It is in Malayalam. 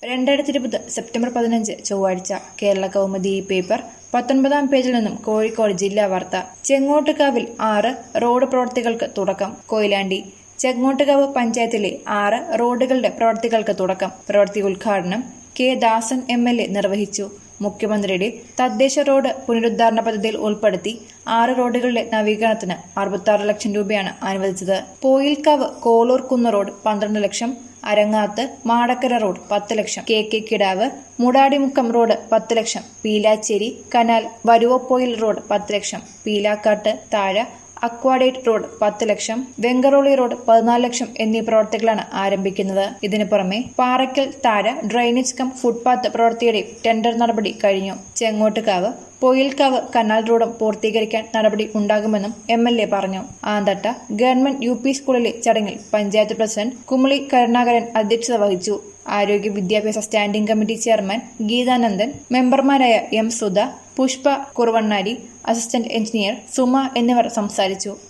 രണ്ടായിരത്തി ഇരുപത് സെപ്റ്റംബർ പതിനഞ്ച് ചൊവ്വാഴ്ച കേരള കൗമുദി പേപ്പർ പത്തൊൻപതാം പേജിൽ നിന്നും കോഴിക്കോട് ജില്ലാ വാർത്ത ചെങ്ങോട്ടുകാവിൽ ആറ് റോഡ് പ്രവൃത്തികൾക്ക് തുടക്കം കൊയിലാണ്ടി ചെങ്ങോട്ടുകാവ് പഞ്ചായത്തിലെ ആറ് റോഡുകളുടെ പ്രവൃത്തികൾക്ക് തുടക്കം പ്രവൃത്തി ഉദ്ഘാടനം K Dasan M L A നിർവഹിച്ചു മുഖ്യമന്ത്രിയുടെ തദ്ദേശ റോഡ് പുനരുദ്ധാരണ പദ്ധതിയിൽ ഉൾപ്പെടുത്തി ആറ് റോഡുകളുടെ നവീകരണത്തിന് അറുപത്തി ലക്ഷം രൂപയാണ് അനുവദിച്ചത് പോയിൽക്കാവ് കോളൂർ കുന്ന് റോഡ് പന്ത്രണ്ട് ലക്ഷം അരങ്ങാത്ത് മാടക്കര റോഡ് പത്ത് ലക്ഷം കെ കെ കിടാവ് മുടാടിമുക്കം റോഡ് പത്ത് ലക്ഷം പീലാച്ചേരി കനാൽ വരുവപ്പോയിൽ റോഡ് പത്ത് ലക്ഷം പീലാക്കാട്ട് താഴെ അക്വാഡേറ്റ് റോഡ് പത്ത് ലക്ഷം വെങ്കറോളി റോഡ് പതിനാല് ലക്ഷം എന്നീ പ്രവർത്തികളാണ് ആരംഭിക്കുന്നത് ഇതിനു പുറമെ പാറയ്ക്കൽ താഴെ ഡ്രൈനേജ് കം ഫുട്പാത്ത് പ്രവൃത്തിയുടെ ടെൻഡർ നടപടി കഴിഞ്ഞു ചെങ്ങോട്ടുകാവ് പൊയിൽക്കാവ് കനാൽ റോഡും പൂർത്തീകരിക്കാൻ നടപടി ഉണ്ടാകുമെന്നും എം എൽ എ പറഞ്ഞു ആന്തട്ട ഗവൺമെന്റ് യു പി സ്കൂളിലെ ചടങ്ങിൽ പഞ്ചായത്ത് പ്രസിഡന്റ് കുമളി കരുണാകരൻ അധ്യക്ഷത വഹിച്ചു ആരോഗ്യ വിദ്യാഭ്യാസ സ്റ്റാൻഡിംഗ് കമ്മിറ്റി ചെയർമാൻ ഗീതാനന്ദൻ മെമ്പർമാരായ M Sudha Pushpa Kuruvannari assistant engineer Suma എന്നിവർ സംസാരിച്ചു